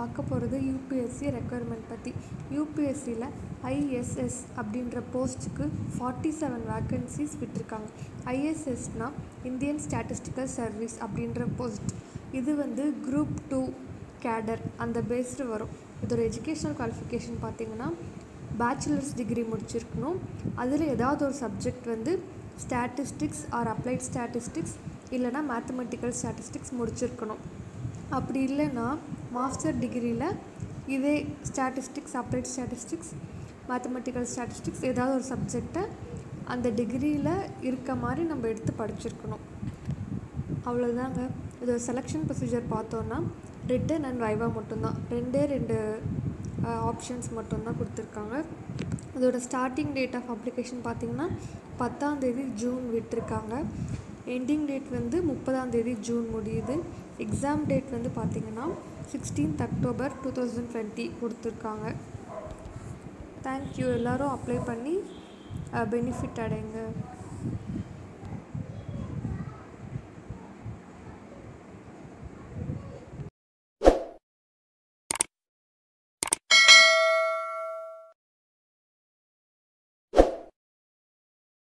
பார்க்க போகிறது UPSC requirement பற்றி யூபிஎஸ்சியில் ஐஎஸ்எஸ் அப்படின்ற போஸ்ட்டுக்கு ஃபார்ட்டி செவன் வேக்கன்சிஸ் விட்டிருக்காங்க ஐஎஸ்எஸ்னால் இந்தியன் ஸ்டாட்டிஸ்டிக்கல் சர்வீஸ் அப்படின்ற போஸ்ட் இது வந்து குரூப் டூ கேடர் அந்த பேஸ்டு வரும் இதோட எஜுகேஷ்னல் குவாலிஃபிகேஷன் பார்த்தீங்கன்னா பேச்சுலர்ஸ் டிகிரி முடிச்சிருக்கணும் அதில் ஏதாவது ஒரு சப்ஜெக்ட் வந்து ஸ்டாட்டிஸ்டிக்ஸ் ஆர் அப்ளைட் ஸ்டாட்டிஸ்டிக்ஸ் இல்லைனா மேத்தமெட்டிக்கல் ஸ்டாட்டிஸ்டிக்ஸ் முடிச்சிருக்கணும் அப்படி இல்லைன்னா மாஸ்டர் டிகிரியில் இதே statistics applied statistics mathematical statistics ஏதாவது ஒரு சப்ஜெக்டை அந்த டிகிரியில் இருக்க மாதிரி நம்ம எடுத்து படிச்சிருக்கணும் அவ்வளோதாங்க இதோட செலெக்ஷன் ப்ரொசீஜர் பார்த்தோன்னா ரிட்டன் அண்ட் வைவா மட்டும்தான் ரெண்டே ரெண்டு ஆப்ஷன்ஸ் மட்டும்தான் கொடுத்துருக்காங்க இதோட ஸ்டார்டிங் டேட் ஆஃப் அப்ளிகேஷன் பார்த்திங்கன்னா பத்தாந்தேதி ஜூன் விட்டிருக்காங்க எண்டிங் டேட் வந்து முப்பதாந்தேதி ஜூன் முடியுது எக்ஸாம் டேட் வந்து பார்த்திங்கன்னா sixteenth October two thousand twenty கொடுத்துருக்காங்க தேங்க்யூ எல்லோரும் அப்ளை பண்ணி பெனிஃபிட் அடைங்க